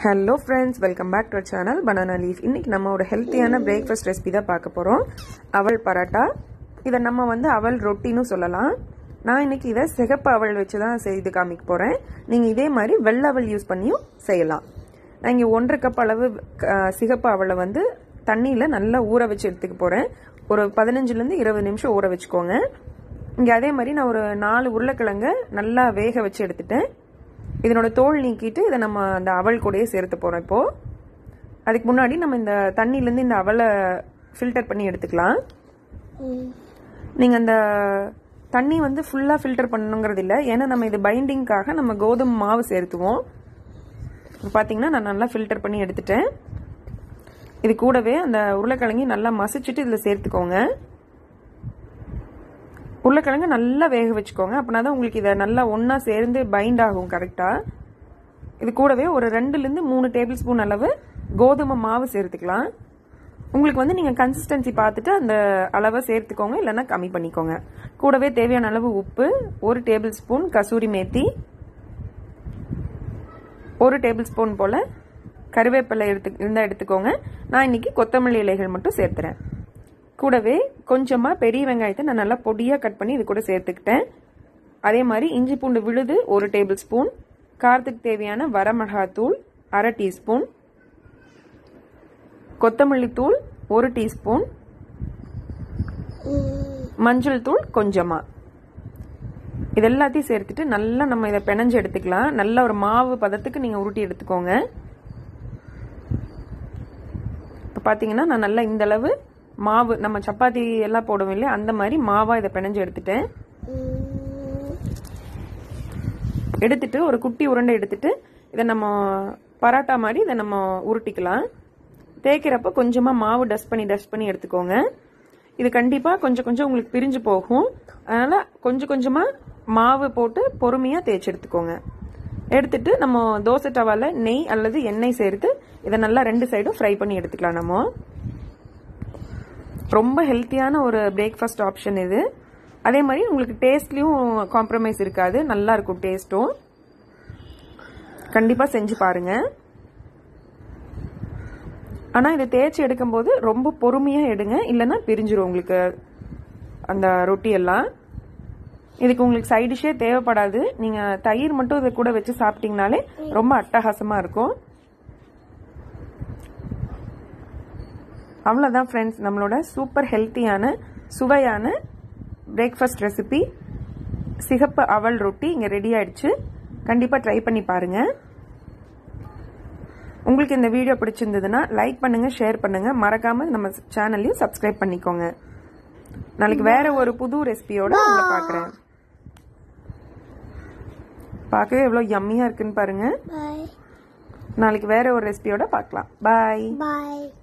Hello friends welcome back to channel banana leaf இன்னைக்கு நம்ம ஒரு ஹெல்த்தியான பிரேக்ஃபாஸ்ட் ரெசிபி தான் பார்க்க போகிறோம் அவல் பரோட்டா இதை நம்ம வந்து அவல் ரொட்டின்னு சொல்லலாம் நான் இன்னைக்கு இதை சிகப்பு அவல் வச்சு தான் செய்து காமிக்க போகிறேன் நீங்கள் இதே மாதிரி வெள்ளை அவல் யூஸ் பண்ணியும் செய்யலாம் நான் இங்கே ஒன்றரை கப் அளவு அஹ், சிகப்பு அவலை வந்து தண்ணியில் நல்லா ஊற வச்சு எடுத்துக்க போகிறேன் ஒரு பதினஞ்சுலேருந்து இருபது நிமிஷம் ஊற வச்சுக்கோங்க இங்கே அதே மாதிரி நான் ஒரு நாலு உருளைக்கிழங்க நல்லா வேக வச்சு எடுத்துட்டேன் இதனோட தோல் நீக்கிட்டு இதை நம்ம அந்த அவல் கூடயே சேர்த்து போகிறோம் இப்போ அதுக்கு முன்னாடி நம்ம இந்த தண்ணியிலேருந்து இந்த அவலை ஃபில்டர் பண்ணி எடுத்துக்கலாம் நீங்கள் அந்த தண்ணி வந்து ஃபுல்லாக ஃபில்டர் பண்ணணுங்கிறது இல்லை ஏன்னா நம்ம இது பைண்டிங்காக நம்ம கோதுமை மாவு சேர்த்துவோம் இப்போ பார்த்தீங்கன்னா நான் நல்லா ஃபில்டர் பண்ணி எடுத்துட்டேன் இது கூடவே அந்த உருளைக்கிழங்கி நல்லா மசிச்சுட்டு இதில் சேர்த்துக்கோங்க உருளைக்கிழங்கு நல்லா வேக வச்சுக்கோங்க அப்படின்னா தான் உங்களுக்கு இதை நல்லா ஒன்றா சேர்ந்து பைண்ட் ஆகும் கரெக்டாக இது கூடவே ஒரு ரெண்டுலேருந்து மூணு டேபிள் ஸ்பூன் அளவு கோதுமை மாவு சேர்த்துக்கலாம் உங்களுக்கு வந்து நீங்கள் கன்சிஸ்டன்சி பார்த்துட்டு அந்த அளவை சேர்த்துக்கோங்க இல்லைன்னா கம்மி பண்ணிக்கோங்க கூடவே தேவையான அளவு உப்பு ஒரு டேபிள் ஸ்பூன் கசூரி மேத்தி ஒரு டேபிள் ஸ்பூன் போல் கருவேப்பிலை எடுத்து இருந்தால் எடுத்துக்கோங்க நான் இன்னைக்கு கொத்தமல்லி இலைகள் மட்டும் சேர்த்துறேன் கூடவே கொஞ்சமாக பெரிய வெங்காயத்தை நான் நல்லா பொடியாக கட் பண்ணி இது கூட சேர்த்துக்கிட்டேன் அதே மாதிரி இஞ்சி பூண்டு விழுது ஒரு டேபிள் ஸ்பூன் காரத்துக்கு தேவையான வரமிளகாத்தூள் அரை டீஸ்பூன் கொத்தமல்லி தூள் ஒரு டீஸ்பூன் மஞ்சள் தூள் கொஞ்சமாக இது எல்லாத்தையும் சேர்த்துட்டு நல்லா நம்ம இதை பிணைஞ்சு எடுத்துக்கலாம் நல்ல ஒரு மாவு பதத்துக்கு நீங்கள் உருட்டி எடுத்துக்கோங்க இப்போ பார்த்தீங்கன்னா நான் நல்லா இந்த அளவு மாவு நம்ம சப்பாத்தி எல்லாம் போடுவோம் இல்லையா அந்த மாதிரி மாவா இதை பிணைஞ்சு எடுத்துட்டேன் எடுத்துட்டு ஒரு குட்டி உருண்டை எடுத்துட்டு இதை நம்ம பராட்டா மாதிரி இதை நம்ம உருட்டிக்கலாம் தேய்க்கிறப்ப கொஞ்சமாக மாவு டஸ்ட் பண்ணி டஸ்ட் பண்ணி எடுத்துக்கோங்க இது கண்டிப்பாக கொஞ்சம் கொஞ்சம் உங்களுக்கு பிரிஞ்சு போகும் அதனால் கொஞ்சம் கொஞ்சமாக மாவு போட்டு பொறுமையாக தேய்ச்சி எடுத்துக்கோங்க எடுத்துட்டு நம்ம தோசை டவால நெய் அல்லது எண்ணெய் சேர்த்து இதை நல்லா ரெண்டு சைடும் ஃப்ரை பண்ணி எடுத்துக்கலாம் நம்ம ரொம்ப ஹெல்த்தியான ஒரு பிரேக்ஃபாஸ்ட் ஆப்ஷன் இது அதே மாதிரி உங்களுக்கு டேஸ்ட்லேயும் காம்ப்ரமைஸ் இருக்காது நல்லா இருக்கும் டேஸ்ட்டும் கண்டிப்பாக செஞ்சு பாருங்க ஆனால் இதை தேய்ச்சி எடுக்கும்போது ரொம்ப பொறுமையாக எடுங்க இல்லைன்னா பிரிஞ்சிரும் உங்களுக்கு அந்த ரொட்டி எல்லாம் இதுக்கு உங்களுக்கு சைட் டிஷ்ஷே தேவைப்படாது நீங்கள் தயிர் மட்டும் இதை கூட வச்சு சாப்பிட்டீங்கனாலே ரொம்ப அட்டகாசமாக இருக்கும் அவ்வளோதான் ஃப்ரெண்ட்ஸ் நம்மளோட சூப்பர் ஹெல்த்தியான சுவையான பிரேக்ஃபாஸ்ட் ரெசிபி சிகப்பு அவல் ரொட்டி இங்கே ரெடி ஆயிடுச்சு கண்டிப்பாக ட்ரை பண்ணி பாருங்கள் உங்களுக்கு இந்த வீடியோ பிடிச்சிருந்ததுன்னா லைக் பண்ணுங்க ஷேர் பண்ணுங்க மறக்காம நம்ம சேனல்லையும் சப்ஸ்கிரைப் பண்ணிக்கோங்க நாளைக்கு வேற ஒரு புது ரெசிபியோட உங்களை பார்க்குறேன் பார்க்கவே எவ்வளோ யம்மியாக இருக்குன்னு பாருங்க Bye. நாளைக்கு வேற ஒரு ரெசிபியோட பார்க்கலாம் பாய் Bye.